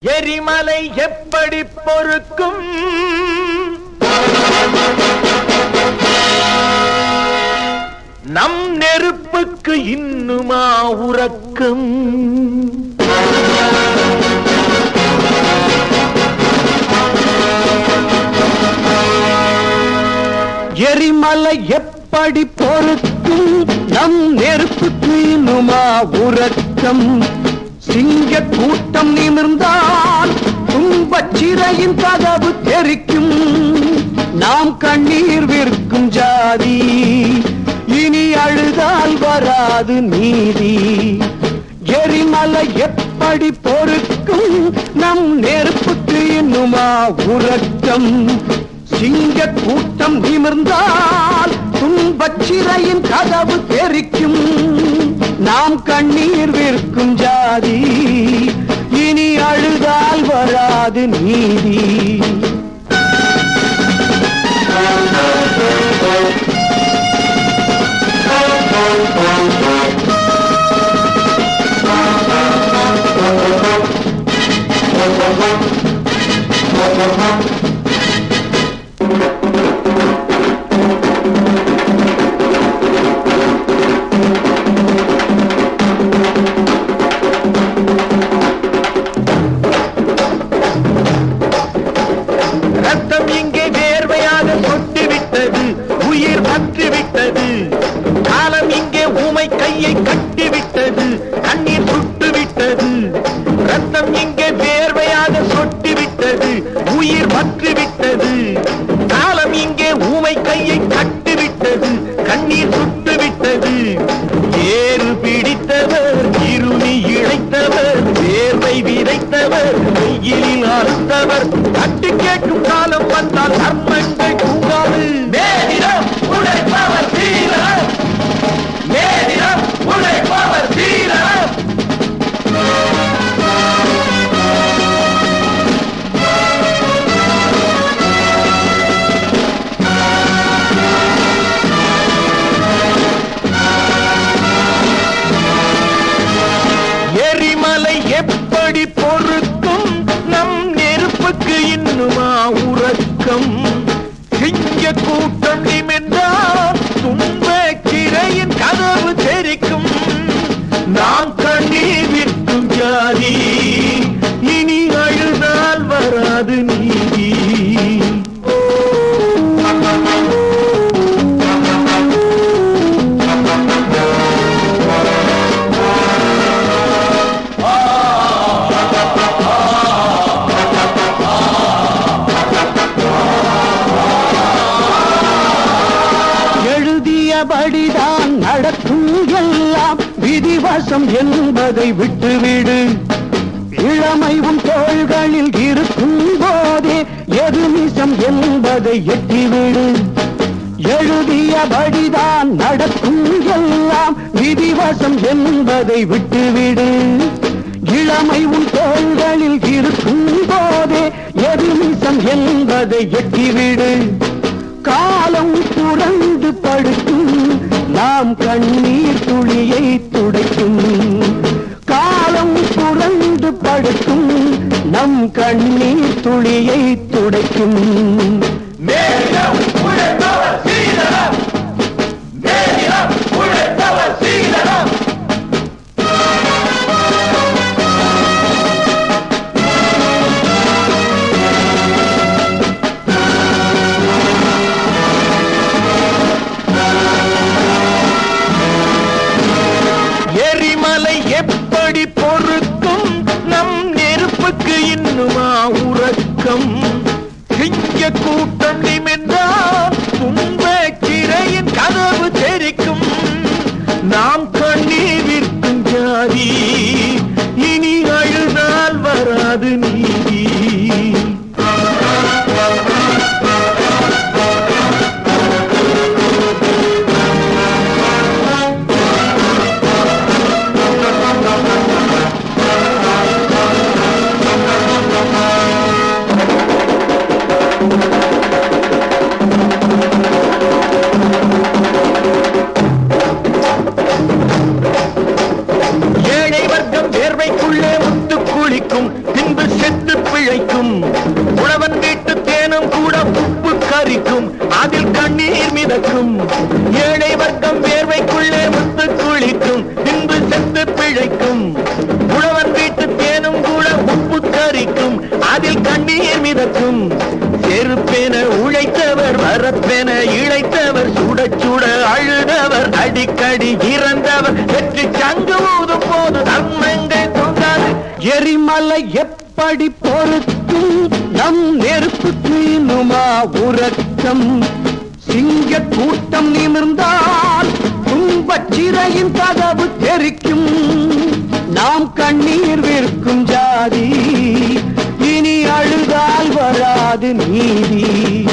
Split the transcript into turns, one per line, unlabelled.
எரிமலை எப்படி பொறுக்கும் நம் நெருப்புக்கு இன்னுமா உறக்கம்
எரிமலை எப்படி பொறுக்கும் நம் நெருப்புக்கு இன்னுமா உறக்கம் சிங்க கூட்டம் நிமிர்ந்தால் துன்பச் சிறையின் கதவு தெரிக்கும் நாம் கண்ணீர் விற்கும் ஜாதி இனி அழுதால் வராது நீதி எரிமலை எப்படி பொறுக்கும் நம் நெருப்புக்கு இன்னுமா உறக்கம் சிங்க கூட்டம் நிமிர்ந்தால் துன்பச் சிறையின் கதவு தெரிக்கும் நாம் கண்ணீர் விற்கும் ஜாதி இனி அழுதால் வராது நீதி
ரத்தம் இங்கே வேர்வையாக சொட்டு விட்டது உயிர் பற்று விட்டது காலம் இங்கே ஊமை கையை கட்டி விட்டது கண்ணீர் சுட்டு விட்டது ரத்தம் இங்கே வேர்வையாக சொட்டு விட்டது உயிர் பற்று விட்டது காலம் இங்கே ஊமை கையை கட்டி விட்டது கண்ணீர் சுட்டு விட்டது ஏறு பிடித்தவர் இருமி இழைத்தவர் வேர்வை விதைத்தவர் வெயிலில் அறுத்தவர் தட்டு கேட்கும் காலம் வந்தால் தர்மங்கள் தூங்காது மேதினம் உழைப்பவர் தீரம் மேதினம் உழைப்பவர் தீரம் எரிமலை எப்படி பொறுக்கும் நம் நெருப்புக்கு இன்னுமா உறக்கம் சிங்க கூட்டம் நிமிர்ந்தால் துன்ப கிரையின் கதவு தெரிக்கும் நாம் கண்ணீர் விற்கும் ஜாதி இனி அழுதால் வராது நீதி
எழுதியபடிதான் நடக்கும் எல்லாம் விதிவசம் என்பதை விட்டுவிடு இளமை உன் தோள்களில் இருக்கும் போதே எது நிசம் என்பதை எட்டிவிடு எழுதியபடிதான் நடக்கும் எல்லாம் விதிவசம் என்பதை விட்டுவிடு இளமை உன் தோள்களில் இருக்கும் போதே எது நிசம் என்பதை எட்டிவிடு காலம் புரண்டு படுக்கும் நாம் கண்ணீர் துளியை துடைக்கும் காலம் புரண்டு படுக்கும் நம் கண்ணீர் துளியை துடைக்கும்
மேதினம் உழைப்பவர் சீதனம் மேதினம் உழைப்பவர் சீதனம் எரிமலை எப்படி பொறுக்கும் நம் நெருப்புக்கு இன்னுமா உறக்கம் சிங்க கூட்டம் நிமிர்ந்தால் துன்ப கிரையின் கதவு தெரிக்கும் நாம் கண்ணீர் விற்கும் ஜாதி இனி அழுதால் வராது நீதி ஏழை வர்க்கம் வேர்வைக்குள்ளே முத்து குளிக்கும் பின்பு செத்து செத்து பிழைக்கும் உழவன் வீட்டு தேனும் கூட உப்பு கரிக்கும் அதில் கண்ணீர் மிதக்கும் ஏழை வர்க்கம் வேர்வைக்குள்ளே முத்து குளிக்கும் பின்பு செத்து பிழைக்கும் உழவன் வீட்டு தேனும் கூட உப்பு கரிக்கும் அதில் கண்ணீர் மிதக்கும் செருப்பென உழைத்தவர் வரப்பென இழைத்தவர் சுட சுட அழுதவர் அடிக்கடி இறந்தவர் வெற்றி சங்கு ஊதும் போது தர்மங்கள் தொங்காது
எரிமலை எப்படி பொறுக்கும் நம் நெருப்புக்கு இன்னுமா உறக்கம் சிங்க கூட்டம் நிமிர்ந்தால் துன்பச் சிறையின் கதவு தெரிக்கும் நாம் கண்ணீர் விற்கும் ஜாதி இனி அழுதால் வராது நீதி